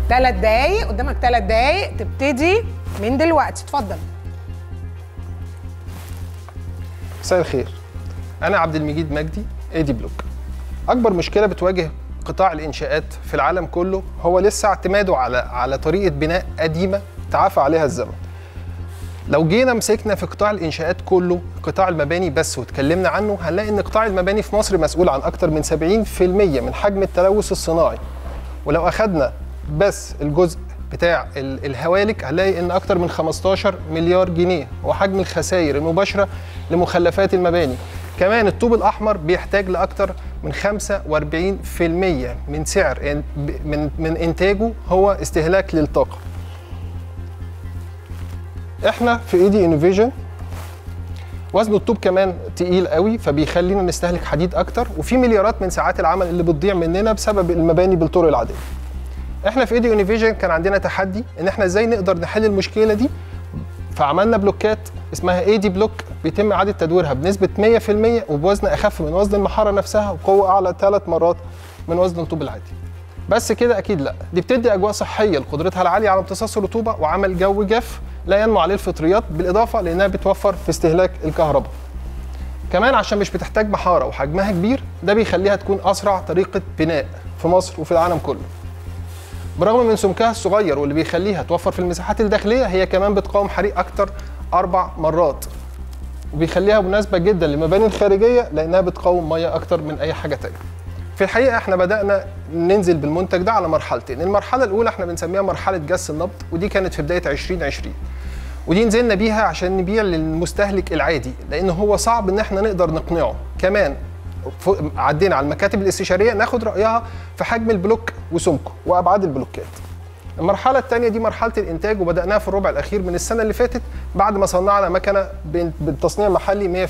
ثلاث دقايق قدامك ثلاث دقايق تبتدي من دلوقتي اتفضل مساء الخير انا عبد المجيد مجدي ايدي بلوك اكبر مشكله بتواجه قطاع الانشاءات في العالم كله هو لسه اعتماده على على طريقه بناء قديمه تعافى عليها الزمن لو جينا مسكنا في قطاع الانشاءات كله قطاع المباني بس واتكلمنا عنه هنلاقي ان قطاع المباني في مصر مسؤول عن اكتر من 70% من حجم التلوث الصناعي ولو اخذنا بس الجزء بتاع ال- الهوالك هنلاقي ان اكتر من 15 مليار جنيه وحجم الخسائر المباشره لمخلفات المباني كمان الطوب الاحمر بيحتاج لاكتر من 45% من سعر إن- ب- من من انتاجه هو استهلاك للطاقه احنا في ايدي انوفيجن وزن الطوب كمان تقيل قوي فبيخلينا نستهلك حديد اكتر وفي مليارات من ساعات العمل اللي بتضيع مننا بسبب المباني بالطرق العاديه احنا في ايدي انوفيجن كان عندنا تحدي ان احنا ازاي نقدر نحل المشكله دي فعملنا بلوكات اسمها اي دي بلوك بيتم اعاده تدويرها بنسبه 100% وبوزن اخف من وزن المحاره نفسها وقوه اعلى ثلاث مرات من وزن الطوب العادي بس كده اكيد لا دي بتدي اجواء صحيه لقدرتها العاليه على امتصاص الرطوبه وعمل جو جاف لا ينمو عليه الفطريات بالاضافه لانها بتوفر في استهلاك الكهرباء كمان عشان مش بتحتاج محاره وحجمها كبير ده بيخليها تكون اسرع طريقه بناء في مصر وفي العالم كله برغم من سمكها الصغير واللي بيخليها توفر في المساحات الداخليه هي كمان بتقاوم حريق اكتر اربع مرات وبيخليها مناسبه جدا للمباني الخارجيه لانها بتقاوم ميه اكتر من اي حاجه تانية في الحقيقه احنا بدانا ننزل بالمنتج ده على مرحلتين المرحله الاولى احنا بنسميها مرحله جس النبض ودي كانت في بدايه 2020 ودي نزلنا بيها عشان نبيع للمستهلك العادي لان هو صعب ان احنا نقدر نقنعه كمان ف- عدينا على المكاتب الاستشاريه ناخد رايها في حجم البلوك وسمكه وابعاد البلوكات المرحله الثانيه دي مرحله الانتاج وبداناها في الربع الاخير من السنه اللي فاتت بعد ما صنعنا مكنه بن- بالتصنيع محلي 100%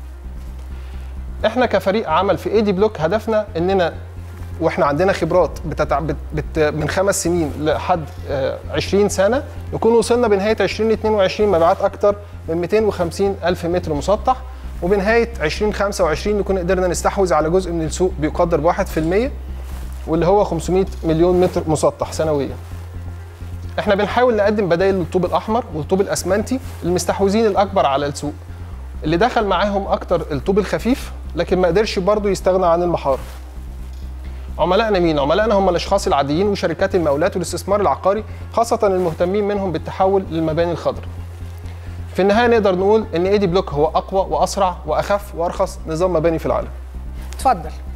احنا كفريق عمل في ايدي بلوك هدفنا اننا واحنا عندنا خبرات بتتع... بت... بت... من خمس سنين لحد آه، 20 سنه نكون وصلنا بنهايه 2022 مبيعات اكتر من 250 الف متر مسطح وبنهايه 2025 نكون قدرنا نستحوذ على جزء من السوق بيقدر ب 1% واللي هو 500 مليون متر مسطح سنويا. احنا بنحاول نقدم بدائل للطوب الاحمر والطوب الاسمنتي المستحوذين الاكبر على السوق اللي دخل معاهم اكتر الطوب الخفيف لكن ما قدرش برضه يستغنى عن المحار. عملائنا مين؟ عملائنا هم الاشخاص العاديين وشركات المقاولات والاستثمار العقاري خاصه المهتمين منهم بالتحول للمباني الخضراء. في النهايه نقدر نقول ان ايدي بلوك هو اقوى واسرع واخف وارخص نظام مباني في العالم. اتفضل